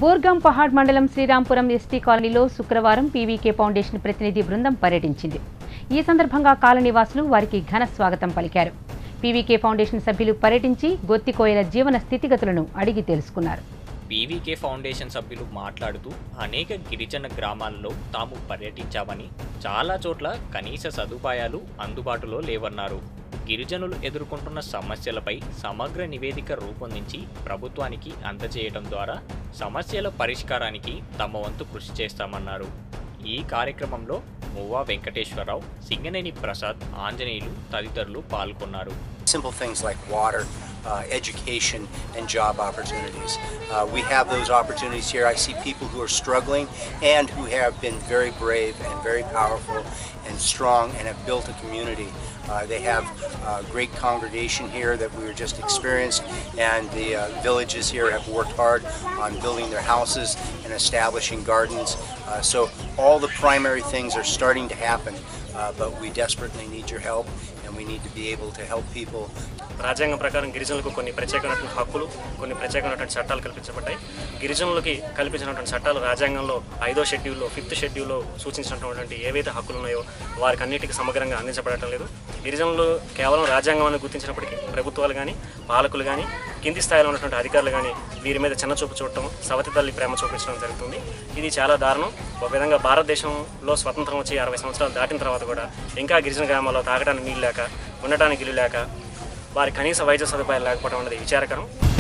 బోర్గాం పహాడ్ మండలం శ్రీరాంపురం ఎస్టీ కాలనీలో శుక్రవారం పీవీకే ఫౌండేషన్ ప్రతినిధి బృందం పర్యటించింది ఈ సందర్భంగా కాలనీవాసులు వారికి ఘన స్వాగతం పలికారు పీవీకే ఫౌండేషన్ సభ్యులు పర్యటించి గొత్తికోయల జీవన స్థితిగతులను అడిగి తెలుసుకున్నారు పీవీకే ఫౌండేషన్ సభ్యులు మాట్లాడుతూ అనేక గిరిజన గ్రామాల్లో తాము పర్యటించామని చాలా చోట్ల కనీస సదుపాయాలు అందుబాటులో లేవన్నారు గిరిజనులు ఎదుర్కొంటున్న సమస్యలపై సమగ్ర నివేదిక రూపొందించి ప్రభుత్వానికి అందజేయడం ద్వారా సమస్యల పరిష్కారానికి తమ వంతు కృషి చేస్తామన్నారు ఈ కార్యక్రమంలో మువ్వా వెంకటేశ్వరరావు సింగనేని ప్రసాద్ ఆంజనేయులు తదితరులు పాల్గొన్నారు simple things like water, uh, education, and job opportunities. Uh, we have those opportunities here. I see people who are struggling and who have been very brave and very powerful and strong and have built a community. Uh, they have a great congregation here that we were just experienced, and the uh, villages here have worked hard on building their houses and establishing gardens. Uh, so all the primary things are starting to happen, uh, but we desperately need your help, and we need to be able to help people రాజ్యాంగం ప్రకారం గిరిజనులకు కొన్ని ప్రత్యేకమైనటువంటి హక్కులు కొన్ని ప్రత్యేకమైనటువంటి చట్టాలు కల్పించబడ్డాయి గిరిజనులకి కల్పించినటువంటి చట్టాలు రాజ్యాంగంలో ఐదో షెడ్యూల్లో ఫిఫ్త్ షెడ్యూల్లో సూచించినటువంటి ఏవైతే హక్కులు ఉన్నాయో వారికి అన్నిటికీ సమగ్రంగా అందించబడటం లేదు గిరిజనులు కేవలం రాజ్యాంగం గుర్తించినప్పటికీ ప్రభుత్వాలు కానీ పాలకులు కానీ కింది స్థాయిలో ఉన్నటువంటి అధికారులు కానీ వీరి మీద చిన్న చూపు చూడటం సవతి తల్లి ప్రేమ చూపించడం జరుగుతుంది ఇది చాలా దారుణం ఒక విధంగా భారతదేశంలో స్వతంత్రం వచ్చి అరవై సంవత్సరాలు దాటిన తర్వాత కూడా ఇంకా గిరిజన గ్రామాల్లో తాగడానికి నీళ్ళు లేక ఉండటానికి ఇల్లు లేక వారి కనీస వైద్య సదుపాయాలు లేకపోవడం అనేది విచారకరం